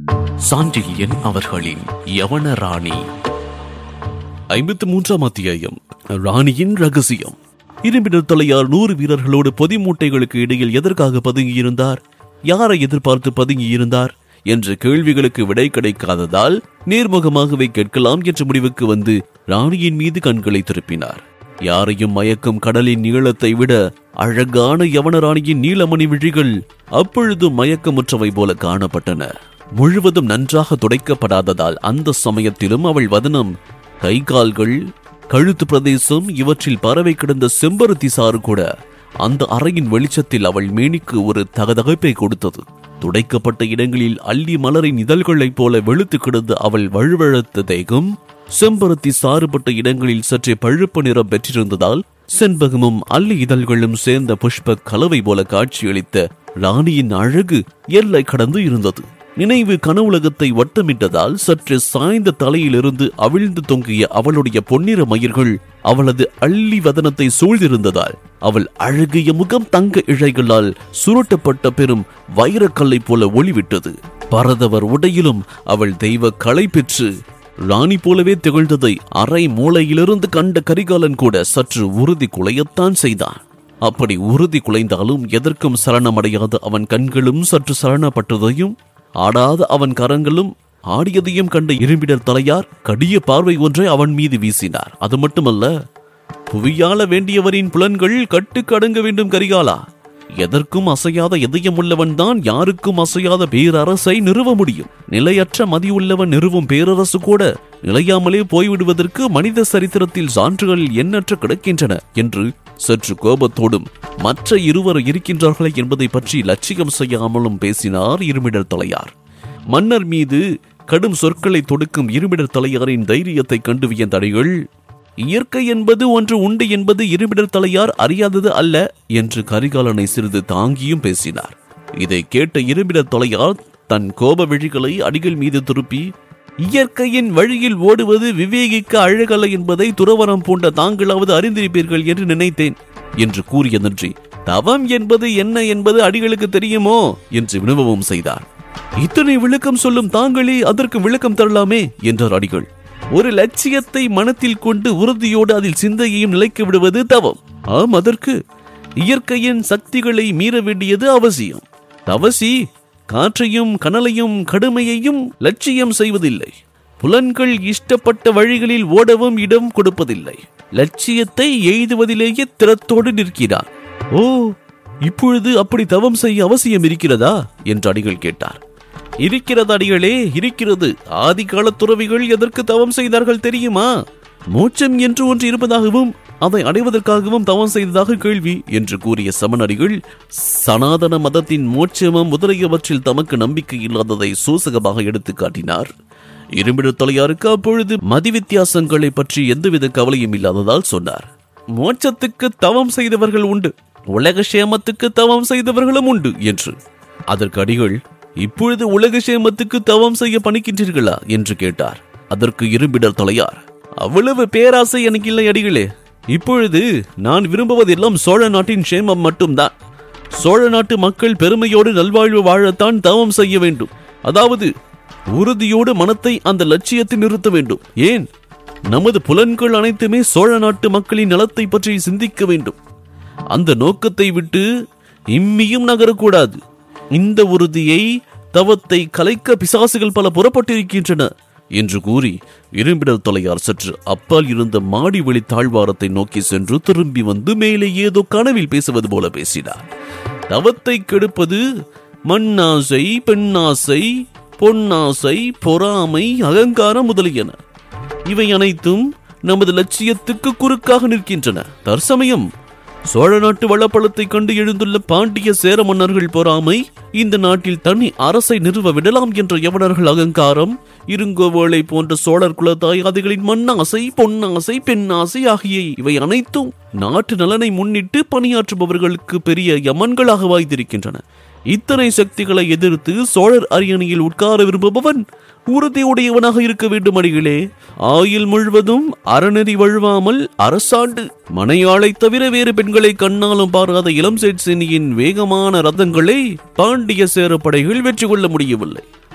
சாண்டில்யன் அவர்களின் யவன ராணி ஐம்பத்தி மூன்றாம் அத்தியாயம் ராணியின் ரகசியம் இரும்பினர் தலையார் நூறு வீரர்களோடு பொதி மூட்டைகளுக்கு இடையில் எதற்காக பதுங்கியிருந்தார் யாரை எதிர்பார்த்து பதுங்கியிருந்தார் என்ற கேள்விகளுக்கு விடை கிடைக்காததால் நேர்முகமாகவே கேட்கலாம் என்ற முடிவுக்கு வந்து ராணியின் மீது கண்களை திருப்பினார் யாரையும் மயக்கும் கடலின் நீளத்தை விட அழகான யவன ராணியின் நீலமணி விழிகள் அப்பொழுது மயக்கமுற்றவை போல காணப்பட்டன முழுவதும் நன்றாக துடைக்கப்படாததால் அந்த சமயத்திலும் அவள் வதனம் கை கால்கள் கழுத்து பிரதேசம் இவற்றில் பறவை கிடந்த செம்பருத்தி சாறு கூட அந்த அறையின் வெளிச்சத்தில் அவள் மேனிக்கு ஒரு தகதகைப்பை கொடுத்தது துடைக்கப்பட்ட இடங்களில் அள்ளி மலரின் இதழ்களைப் போல வெளுத்து கிடந்த அவள் வழுவழுத்த தேகம் செம்பருத்தி சாறுபட்ட இடங்களில் சற்றே பழுப்பு நிறம் பெற்றிருந்ததால் செண்பகமும் அல்லி இதழ்களும் சேர்ந்த புஷ்ப கலவை போல காட்சியளித்த ராணியின் அழகு எல்லை கடந்து இருந்தது நினைவு கனவுலகத்தை வட்டமிட்டதால் சற்று சாய்ந்த தலையிலிருந்து அவிழ்ந்து தொங்கிய அவளுடைய பொன்னிற மயிர்கள் அவளது அள்ளி வதனத்தை சூழ்ந்திருந்ததால் அவள் அழகிய முகம் தங்க இழைகளால் சுருட்டப்பட்ட பெரும் வைரக்கல்லை போல ஒளிவிட்டது பரதவர் உடையிலும் அவள் தெய்வ களை பெற்று ராணி போலவே திகழ்ந்ததை அரை மூலையிலிருந்து கண்ட கரிகாலன் கூட சற்று உறுதி குலையத்தான் செய்தான் அப்படி உறுதி குலைந்தாலும் எதற்கும் சரணமடையாத அவன் கண்களும் சற்று சரணப்பட்டதையும் ஆடாத அவன் கரங்களும் ஆடியதையும் கண்ட இரும்பிடர் தலையார் கடிய பார்வை ஒன்றை அவன் மீது வீசினார் அது மட்டுமல்ல புவியாள வேண்டியவரின் புலன்கள் கட்டுக்கு அடங்க வேண்டும் கரிகாலா எதற்கும் அசையாத இதயமுள்ளவன் தான் யாருக்கும் அசையாத பேரரசை நிறுவ முடியும் நிலையற்ற மதியுள்ளவன் நிறுவும் பேரரசு கூட நிலையாமலே போய்விடுவதற்கு மனித சரித்திரத்தில் சான்றுகள் எண்ணற்ற கிடக்கின்றன என்று சற்று கோபத்தோடும் மற்ற இருவர் இருக்கின்றார்களே என்பதை பற்றி லட்சியம் செய்யாமலும் பேசினார் இருமிடர் தலையார் மன்னர் மீது கடும் சொற்களை தொடுக்கும் இருமிடர் தலையாரின் தைரியத்தை கண்டு வியந்தடைகள் இயற்கை என்பது ஒன்று உண்டு என்பது இருமிடர் தலையார் அறியாதது அல்ல என்று கரிகாலனை சிறிது தாங்கியும் பேசினார் இதை கேட்ட இருமிடர் தலையார் தன் கோப விழிகளை அடிகள் மீது திருப்பி இயற்கையின் வழியில் ஓடுவது விவேகிக்க அழகல்ல என்பதை துறவரம் பூண்ட தாங்களாவது அறிந்திருப்பீர்கள் என்று நினைத்தேன் என்று கூறியதன்றி தவம் என்பது என்ன என்பது அடிகளுக்கு தெரியுமோ என்று வினவவும் செய்தார் இத்தனை விளக்கம் சொல்லும் தாங்களே அதற்கு விளக்கம் தரலாமே என்றார் அடிகள் ஒரு லட்சியத்தை மனத்தில் கொண்டு உறுதியோடு அதில் சிந்தையையும் நிலைக்க விடுவது தவம் ஆம் அதற்கு இயற்கையின் சக்திகளை மீற வேண்டியது அவசியம் தவசி காற்றையும் கனலையும் கடுமையையும் லட்சியம் செய்வதில்லை புலன்கள் இஷ்டப்பட்ட வழிகளில் ஓடவும் இடம் கொடுப்பதில்லை லட்சியத்தை எய்துவதிலேயே திறத்தோடு நிற்கிறார் ஓ இப்பொழுது அப்படி தவம் செய்ய அவசியம் இருக்கிறதா என்று அடிகள் கேட்டார் இருக்கிறது அடிகளே இருக்கிறது ஆதி கால துறவிகள் எதற்கு தவம் செய்தார்கள் தெரியுமா மோட்சம் என்று ஒன்று இருப்பதாகவும் அதை அடைவதற்காகவும் தவம் செய்ததாக கேள்வி என்று கூறிய சமணடிகள் சனாதன மதத்தின் மோட்சமம் முதலியவற்றில் தமக்கு நம்பிக்கை இல்லாததை சூசகமாக எடுத்து காட்டினார் இரும்பிட தலையாருக்கு அப்பொழுது மதி வித்தியாசங்களை பற்றி எந்தவித கவலையும் இல்லாததால் சொன்னார் மோட்சத்துக்கு தவம் செய்தவர்கள் உண்டு உலக சேமத்துக்கு தவம் செய்தவர்களும் உண்டு என்று அதற்கு அடிகள் இப்பொழுது உலக சேமத்துக்கு தவம் செய்ய பணிக்கின்றீர்களா என்று கேட்டார் அதற்கு இரும்பிடர் தலையார் அவ்வளவு பேராசை எனக்கு இல்லை அடிகளே இப்பொழுது நான் விரும்புவதெல்லாம் சோழ நாட்டின் சேமம் மட்டும்தான் சோழ நாட்டு மக்கள் பெருமையோடு நல்வாழ்வு வாழத்தான் தவம் செய்ய வேண்டும் அதாவது உறுதியோடு மனத்தை அந்த லட்சியத்தில் நிறுத்த வேண்டும் ஏன் நமது புலன்கள் அனைத்துமே சோழ நாட்டு மக்களின் நலத்தை பற்றி சிந்திக்க வேண்டும் அந்த நோக்கத்தை விட்டு இம்மியும் நகரக்கூடாது இந்த உறுதியை தவத்தை கலைக்க பிசாசுகள் பல புறப்பட்டிருக்கின்றன என்று கூறி இரும்பிடல் தலையார் சற்று அப்பால் இருந்த மாடி வெளி தாழ்வாரத்தை நோக்கி சென்று திரும்பி வந்து மேலே ஏதோ கனவில் பேசுவது போல பேசினார் தவத்தை கெடுப்பது மண்ணாசை பெண்ணாசை பொன்னாசை பொறாமை அகங்காரம் முதலியன இவை அனைத்தும் நமது லட்சியத்துக்கு குறுக்காக நிற்கின்றன தற்சமயம் சோழ நாட்டு வளப்பழத்தை கண்டு எழுந்துள்ள பாண்டிய சேர மன்னர்கள் பொறாமை இந்த நாட்டில் தனி அரசை நிறுவ விடலாம் என்ற யவனர்கள் அகங்காரம் இருங்கோவேளை போன்ற சோழர் குலத்தாயாதிகளின் மண்ணாசை பொன்னாசை பெண்ணாசை ஆகிய இவை அனைத்தும் நாட்டு நலனை முன்னிட்டு பணியாற்றுபவர்களுக்கு பெரிய யமன்களாக வாய்ந்திருக்கின்றன இத்தனை சக்திகளை எதிர்த்து சோழர் அரியணையில் உட்கார விரும்புபவன் உறுதியுடையவனாக இருக்க வேண்டும் அடிகளே ஆயுள் முழுவதும் அறநெறி வழுவாமல் அரசாண்டு மனையாளை தவிர வேறு பெண்களை கண்ணாலும் பாராத இளம் சேட்சினியின் வேகமான ரதங்களை பாண்டிய சேர படைகள் வெற்றி கொள்ள முடியவில்லை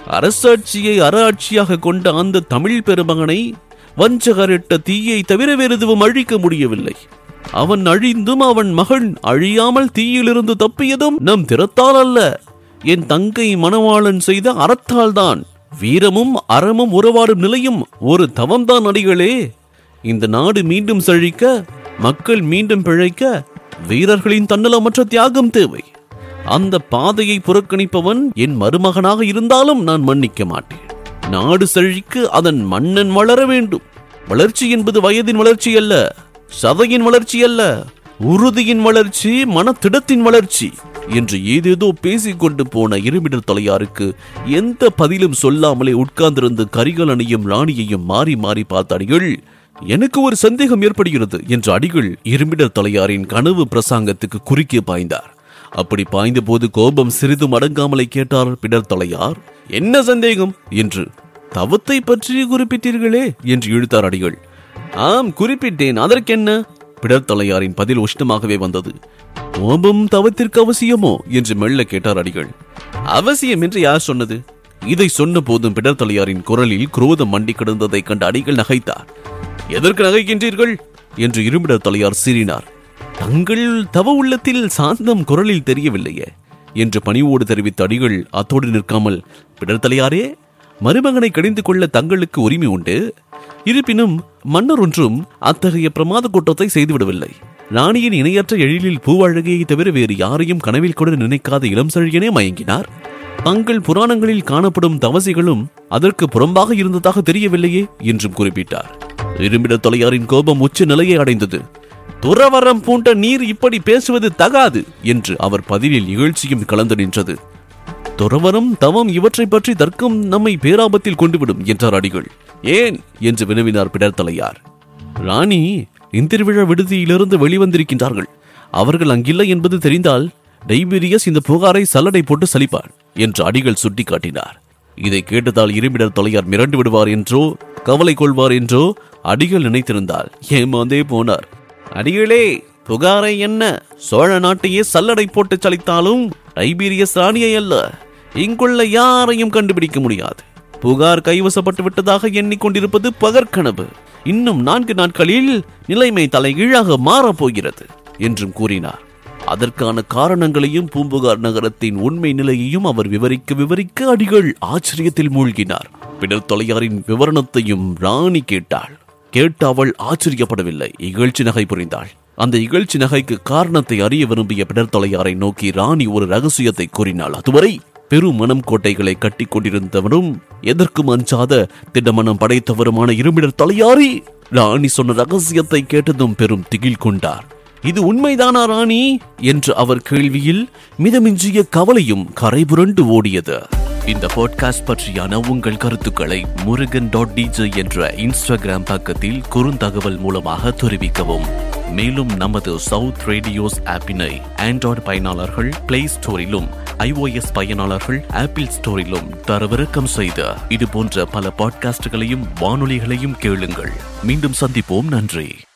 அரசாட்சியை அராட்சியாக கொண்ட அந்த தமிழ் பெருமகனை வஞ்சகரிட்ட தீயை தவிர வேறு எதுவும் அழிக்க முடியவில்லை அவன் அழிந்தும் அவன் மகன் அழியாமல் தீயிலிருந்து தப்பியதும் நம் திறத்தால் அல்ல என் தங்கை மணவாளன் செய்த அறத்தால்தான் வீரமும் அறமும் உறவாடும் நிலையும் ஒரு தவம்தான் அடிகளே இந்த நாடு மீண்டும் செழிக்க மக்கள் மீண்டும் பிழைக்க வீரர்களின் தன்னலமற்ற தியாகம் தேவை அந்த பாதையை புறக்கணிப்பவன் என் மருமகனாக இருந்தாலும் நான் மன்னிக்க மாட்டேன் நாடு செழிக்க அதன் மன்னன் வளர வேண்டும் வளர்ச்சி என்பது வயதின் வளர்ச்சி அல்ல சதையின் வளர்ச்சி அல்ல உறுதியின் வளர்ச்சி மனத்திடத்தின் வளர்ச்சி என்று ஏதேதோ பேசிக்கொண்டு போன இருமிடர் தலையாருக்கு எந்த பதிலும் சொல்லாமலே உட்கார்ந்திருந்த கரிகாலனையும் ராணியையும் மாறி மாறி பார்த்த அடிகள் எனக்கு ஒரு சந்தேகம் ஏற்படுகிறது என்று அடிகள் இருமிடர் தலையாரின் கனவு பிரசாங்கத்துக்கு குறுக்கே பாய்ந்தார் அப்படி பாய்ந்த போது கோபம் சிறிதும் அடங்காமலே கேட்டார் பிடர் தலையார் என்ன சந்தேகம் என்று தவத்தை பற்றி குறிப்பிட்டீர்களே என்று இழுத்தார் அடிகள் ஆம் குறிப்பிட்டேன் அதற்கென்ன பிடர் தலையாரின் பதில் உஷ்ணமாகவே வந்தது கோபம் தவத்திற்கு அவசியமோ என்று மெல்ல கேட்டார் அடிகள் அவசியம் என்று யார் சொன்னது இதை சொன்ன போதும் பிடர் தலையாரின் குரலில் குரோதம் மண்டி கிடந்ததை கண்ட அடிகள் நகைத்தார் எதற்கு நகைக்கின்றீர்கள் என்று இருமிடர் தலையார் சீறினார் தங்கள் தவ உள்ளத்தில் சாந்தம் குரலில் தெரியவில்லையே என்று பணிவோடு தெரிவித்த அடிகள் அத்தோடு நிற்காமல் பிடர் தலையாரே மருமகனை கடிந்து கொள்ள தங்களுக்கு உரிமை உண்டு இருப்பினும் மன்னர் ஒன்றும் அத்தகைய பிரமாத கூட்டத்தை செய்துவிடவில்லை ராணியின் இணையற்ற எழிலில் பூவழகையை தவிர வேறு யாரையும் கனவில் கூட நினைக்காத இளம் செழியனே மயங்கினார் தங்கள் புராணங்களில் காணப்படும் தவசிகளும் அதற்கு புறம்பாக இருந்ததாக தெரியவில்லையே என்றும் குறிப்பிட்டார் இருமிட தொலையாரின் கோபம் உச்ச நிலையை அடைந்தது துறவரம் பூண்ட நீர் இப்படி பேசுவது தகாது என்று அவர் பதிலில் இகழ்ச்சியும் கலந்து நின்றது துறவரம் தவம் இவற்றை பற்றி தர்க்கம் நம்மை பேராபத்தில் கொண்டுவிடும் என்றார் அடிகள் ஏன் என்று வினவினார் பிடர் தலையார் ராணி இந்திரவிழா விடுதியிலிருந்து வெளிவந்திருக்கின்றார்கள் அவர்கள் அங்கில்லை என்பது தெரிந்தால் டைபீரியஸ் இந்த புகாரை சல்லடை போட்டு சலிப்பார் என்று அடிகள் சுட்டிக்காட்டினார் இதை கேட்டதால் இருமிடர் தொலையார் மிரண்டு விடுவார் என்றோ கவலை கொள்வார் என்றோ அடிகள் நினைத்திருந்தால் ஏமாந்தே போனார் அடிகளே புகாரை என்ன சோழ நாட்டையே சல்லடை போட்டு சலித்தாலும் டைபீரியஸ் ராணியை அல்ல இங்குள்ள யாரையும் கண்டுபிடிக்க முடியாது புகார் கைவசப்பட்டு விட்டதாக எண்ணிக்கொண்டிருப்பது பகற்கனவு இன்னும் நான்கு நாட்களில் நிலைமை தலைகீழாக மாறப்போகிறது என்றும் கூறினார் அதற்கான காரணங்களையும் பூம்புகார் நகரத்தின் உண்மை நிலையையும் அவர் விவரிக்க விவரிக்க அடிகள் ஆச்சரியத்தில் மூழ்கினார் பின்னர் தொலையாரின் விவரணத்தையும் ராணி கேட்டாள் கேட்டு அவள் ஆச்சரியப்படவில்லை இகழ்ச்சி நகை புரிந்தாள் அந்த இகழ்ச்சி நகைக்கு காரணத்தை அறிய விரும்பிய பிடர் தொலையாரை நோக்கி ராணி ஒரு ரகசியத்தை கூறினாள் அதுவரை பெரும் மனம் கோட்டைகளை கட்டிக் கொண்டிருந்தவரும் எதற்கும் அஞ்சாத திடமனம் படைத்தவருமான இருமிடர் தலையாரி ராணி சொன்ன ரகசியத்தை கேட்டதும் பெரும் திகில் கொண்டார் இது உண்மைதானா ராணி என்று அவர் கேள்வியில் மிதமிஞ்சிய கவலையும் கரைபுரண்டு ஓடியது இந்த பாட்காஸ்ட் பற்றியான உங்கள் கருத்துக்களை முருகன் டாட் டிஜே என்ற இன்ஸ்டாகிராம் பக்கத்தில் குறுந்தகவல் மூலமாக தெரிவிக்கவும் மேலும் நமது சவுத் ரேடியோஸ் ஆப்பினை ஆண்ட்ராய்டு பயனாளர்கள் பிளே ஸ்டோரிலும் iOS பயனாளர்கள் ஆப்பிள் ஸ்டோரிலும் தரவிறக்கம் செய்த இது போன்ற பல பாட்காஸ்டுகளையும் வானொலிகளையும் கேளுங்கள் மீண்டும் சந்திப்போம் நன்றி